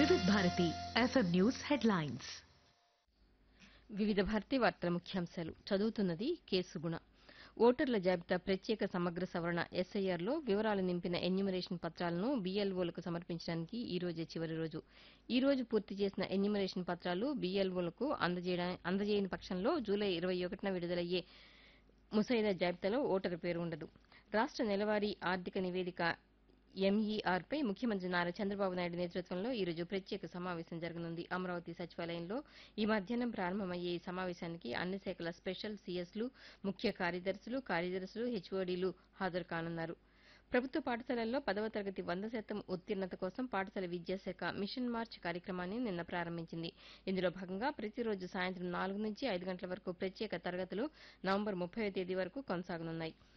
వివిధ Bharati FM news headlines వివిధ భారతి వార్తల ముఖ్యాంశాలు చదువుతున్నది కేసుగుణ ఓటర్ల జాబితా ప్రత్యేక సమగ్ర సవరణ ఎస్ఐఆర్లో వివరాలు నింపిన ఎన్యూమరేషన్ పత్రాలను బీఎల్ఓలకు సమర్పించడానికి ఈ రోజే చివరి రోజు ఈ రోజు పూర్తి చేసిన ఎన్యూమరేషన్ పత్రాలు బీఎల్ఓలకు అందజేయడా- అందజేయని పక్షంలో జూలై ఇరవై ఒకటిన విడుదలయ్యే ముసాయిదా జాబితాలో ఓటరు పేరు ఉండదు రాష్ట నెలవారీ ఆర్థిక నివేదిక ఎంఈఆర్ పై ముఖ్యమంత్రి నారా చంద్రబాబు నాయుడు నేతృత్వంలో ఈ రోజు ప్రత్యేక సమావేశం జరగనుంది అమరావతి సచివాలయంలో ఈ మధ్యాహ్నం ప్రారంభమయ్యే ఈ సమావేశానికి అన్ని శాఖల స్పెషల్ సీఎస్లు ముఖ్య కార్యదర్శులు కార్యదర్శులు హెచ్ఓడీలు హాజరు కానున్నారు ప్రభుత్వ పాఠశాలల్లో పదవ తరగతి వంద శాతం ఉత్తీర్ణత కోసం పాఠశాల విద్యాశాఖ మిషన్ మార్చ్ కార్యక్రమాన్ని నిన్న ప్రారంభించింది ఇందులో భాగంగా ప్రతిరోజు సాయంత్రం నాలుగు నుంచి ఐదు గంటల వరకు ప్రత్యేక తరగతులు నవంబర్ ముప్పై తేదీ వరకు కొనసాగనున్నాయి